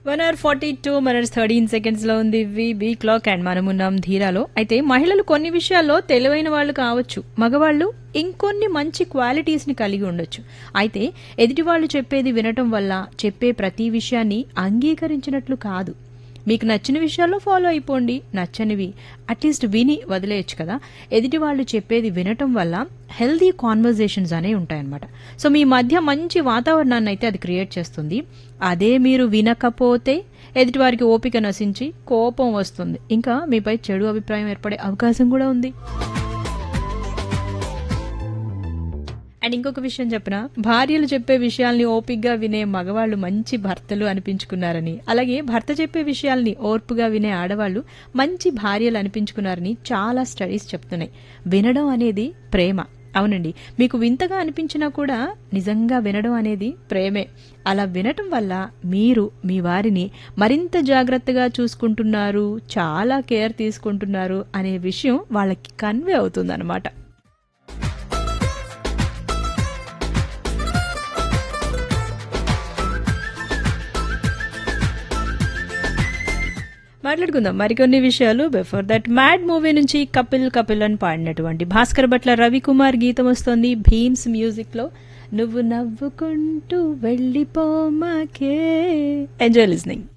one hour forty two minutes thirteen seconds లో ఉంది be clock and మనం ఉన్నాం ధీరాలో అయితే మహిళలు కొన్ని విషయాల్లో తెలివైన వాళ్ళు కావచ్చు మగవాళ్ళు ఇంకొన్ని మంచి క్వాలిటీస్ ని కలిగి ఉండొచ్చు అయితే ఎదుటి వాళ్ళు చెప్పేది వినటం వల్ల చెప్పే ప్రతి విషయాన్ని అంగీకరించినట్లు కాదు మీకు నచ్చిన విషయాల్లో ఫాలో అయిపోండి నచ్చనివి అట్లీస్ట్ విని వదిలేయచ్చు కదా ఎదుటి వాళ్ళు చెప్పేది వినటం వల్ల హెల్దీ కాన్వర్జేషన్స్ అనేవి ఉంటాయన్నమాట సో మీ మధ్య మంచి వాతావరణాన్ని అయితే అది క్రియేట్ చేస్తుంది అదే మీరు వినకపోతే ఎదుటివారికి ఓపిక నశించి కోపం వస్తుంది ఇంకా మీపై చెడు అభిప్రాయం ఏర్పడే అవకాశం కూడా ఉంది అండ్ ఇంకొక విషయం చెప్పిన భార్యలు చెప్పే విషయాల్ని ఓపిగ్గా వినే మగవాళ్ళు మంచి భర్తలు అనిపించుకున్నారని అలాగే భర్త చెప్పే విషయాల్ని ఓర్పుగా వినే ఆడవాళ్ళు మంచి భార్యలు అనిపించుకున్నారని చాలా స్టడీస్ చెప్తున్నాయి వినడం అనేది ప్రేమ అవునండి మీకు వింతగా అనిపించినా కూడా నిజంగా వినడం అనేది ప్రేమే అలా వినటం వల్ల మీరు మీ వారిని మరింత జాగ్రత్తగా చూసుకుంటున్నారు చాలా కేర్ తీసుకుంటున్నారు అనే విషయం వాళ్ళకి కన్వే అవుతుందన్నమాట మాట్లాడుకుందాం మరికొన్ని విషయాలు బిఫోర్ దట్ మ్యాడ్ మూవీ నుంచి కపిల్ కపిల్ అని పాడినటువంటి భాస్కర్ భట్ల రవికుమార్ గీతం వస్తుంది భీమ్స్ మ్యూజిక్ లో నువ్వు నవ్వుకుంటూ వెళ్ళిపోమాకే ఎంజాయ్ లిస్నింగ్